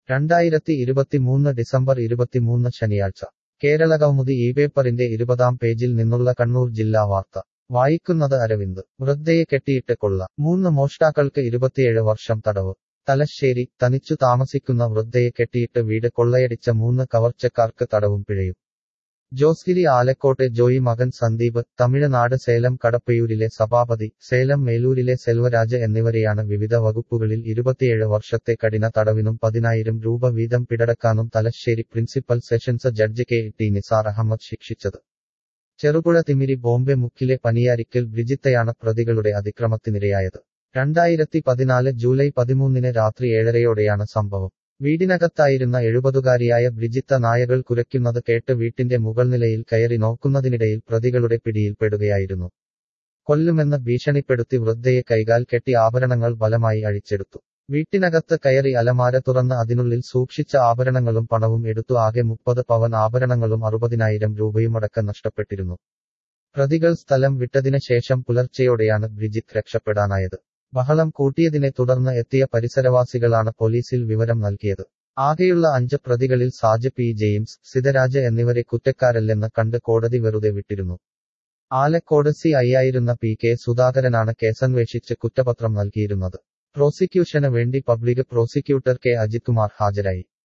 രണ്ടായിരത്തി ഇരുപത്തിമൂന്ന് ഡിസംബർ ഇരുപത്തിമൂന്ന് ശനിയാഴ്ച കേരള കൗമുദി ഈ പേപ്പറിന്റെ ഇരുപതാം പേജിൽ നിന്നുള്ള കണ്ണൂർ ജില്ലാ വാർത്ത വായിക്കുന്നത് അരവിന്ദ് വൃദ്ധയെ കെട്ടിയിട്ട് കൊള്ള മൂന്ന് മോഷ്ടാക്കൾക്ക് ഇരുപത്തിയേഴ് വർഷം തടവ് തലശ്ശേരി തനിച്ചു താമസിക്കുന്ന വൃദ്ധയെ കെട്ടിയിട്ട് വീട് കൊള്ളയടിച്ച മൂന്ന് കവർച്ചക്കാർക്ക് തടവും പിഴയും ജോസ്ഗിരി ആലക്കോട്ടെ ജോയി മകൻ സന്ദീപ് തമിഴ്നാട് സേലം കടപ്പയൂരിലെ സഭാപതി സേലം മേലൂരിലെ സെൽവരാജ് എന്നിവരെയാണ് വിവിധ വകുപ്പുകളിൽ ഇരുപത്തിയേഴ് വർഷത്തെ കഠിന തടവിനും പതിനായിരം രൂപ വീതം പിടടക്കാനും Thalassery principal sessions judge K T Nisar Ahammed ശിക്ഷിച്ചത് ചെറുപുഴ തിമിരി ബോംബെ മുക്കിലെ പനിയാരിക്കൽ ബ്രിജിത്തയാണ് പ്രതികളുടെ അതിക്രമത്തിനിരയായത് രണ്ടായിരത്തി പതിനാല് ജൂലൈ പതിമൂന്നിന് രാത്രി ഏഴരയോടെയാണ് സംഭവം വീടിനകത്തായിരുന്ന എഴുപതുകാരിയായ ബ്രിജിത്ത നായകൾ കുരയ്ക്കുന്നത് കേട്ട് വീട്ടിന്റെ മുകൾനിലയിൽ കയറി നോക്കുന്നതിനിടയിൽ പ്രതികളുടെ പിടിയിൽപ്പെടുകയായിരുന്നു കൊല്ലുമെന്ന് ഭീഷണിപ്പെടുത്തി വൃദ്ധയെ കൈകാൽ കെട്ടി ആഭരണങ്ങൾ ബലമായി അഴിച്ചെടുത്തു വീട്ടിനകത്ത് കയറി അലമാര തുറന്ന് അതിനുള്ളിൽ സൂക്ഷിച്ച ആഭരണങ്ങളും പണവും എടുത്തു ആകെ മുപ്പത് പവൻ ആഭരണങ്ങളും അറുപതിനായിരം രൂപയുമടക്കം നഷ്ടപ്പെട്ടിരുന്നു പ്രതികൾ സ്ഥലം വിട്ടതിന് ശേഷം പുലർച്ചെയോടെയാണ് ബ്രിജിത്ത് രക്ഷപ്പെടാനായത് ബഹളം കൂട്ടിയതിനെ തുടർന്ന് എത്തിയ പരിസരവാസികളാണ് പോലീസിൽ വിവരം നൽകിയത് ആകെയുള്ള അഞ്ച് പ്രതികളിൽ സാജ് പി ജെയിംസ് സിതരാജ് എന്നിവരെ കുറ്റക്കാരല്ലെന്ന് കണ്ട് കോടതി വെറുതെ വിട്ടിരുന്നു ആലക്കോട് സി ഐയായിരുന്ന പി കെ സുധാകരനാണ് കേസന്വേഷിച്ച് കുറ്റപത്രം നൽകിയിരുന്നത് പ്രോസിക്യൂഷന് വേണ്ടി public prosecutor K Ajith Kumar ഹാജരായി